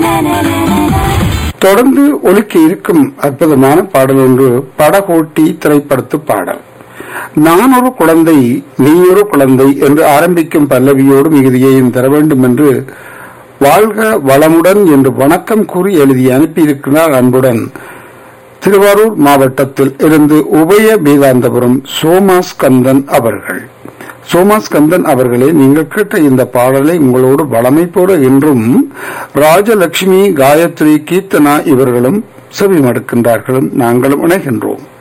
தொடர்ந்து ஒலிக்க இருக்கும் அற்புதமான பாடல் ஒன்று படகோட்டி திரைப்படத்து பாடல் நான் ஒரு குழந்தை நீ ஒரு குழந்தை என்று ஆரம்பிக்கும் பல்லவியோடு மிகுதியையும் தர வேண்டும் என்று வாழ்க வளமுடன் என்று வணக்கம் கூறி எழுதி அனுப்பியிருக்கிறார் அன்புடன் திருவாரூர் மாவட்டத்தில் இருந்து உபய வேதாந்தபுரம் சோமாஸ்கந்தன் அவர்கள் சோமாஸ்கந்தன் அவர்களே நீங்கள் கேட்ட இந்த பாடலை உங்களோடு வளமை போல என்றும் ராஜலட்சுமி காயத்ரி கீர்த்தனா இவர்களும் செவி மடுக்கின்றார்களும் நாங்களும் இணைகின்றோம்